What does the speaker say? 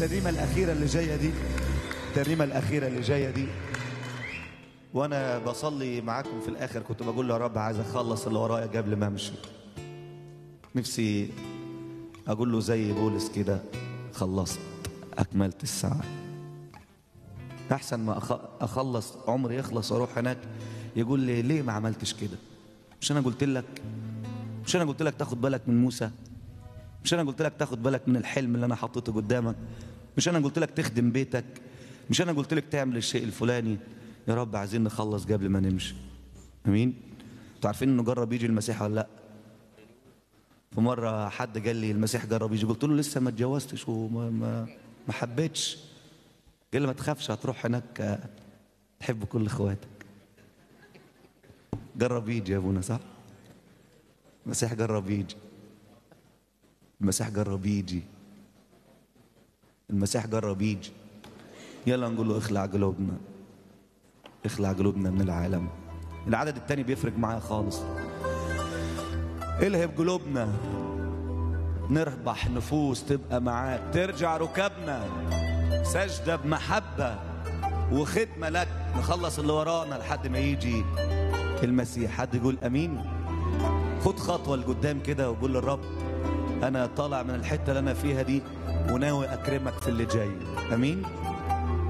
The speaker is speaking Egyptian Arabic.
الترنيمه الاخيره اللي جايه دي الترنيمه الاخيره اللي جايه دي وانا بصلي معاكم في الاخر كنت بقول له يا رب عايز اخلص اللي ورايا قبل ما امشي نفسي اقول له زي بولس كده خلصت اكملت الساعه احسن ما أخ- اخلص عمري يخلص واروح هناك يقول لي ليه ما عملتش كده مش انا قلت لك مش انا قلت لك تاخد بالك من موسى مش انا قلت لك تاخد بالك من الحلم اللي انا حطيته قدامك مش انا قلت لك تخدم بيتك مش انا قلت لك تعمل الشيء الفلاني يا رب عايزين نخلص قبل ما نمشي امين انتوا عارفين انه جرب يجي المسيح ولا لا في مره حد قال لي المسيح جرب يجي قلت له لسه ما اتجوزتش وما ما, ما حبيتش قال لي ما تخافش هتروح هناك آه، تحب كل اخواتك جرب يجي يا ابونا صح المسيح جرب يجي المسيح جرب يجي المسيح جرب يجي يلا نقول له اخلع قلوبنا اخلع قلوبنا من العالم العدد التاني بيفرق معايا خالص الهب قلوبنا نربح نفوس تبقى معاك ترجع ركابنا سجدة بمحبة وخدمة لك نخلص اللي ورانا لحد ما يجي المسيح حد يقول امين خد خطوة لقدام كده وقول للرب انا طالع من الحتة اللي انا فيها دي وناوي اكرمك في اللي جاي امين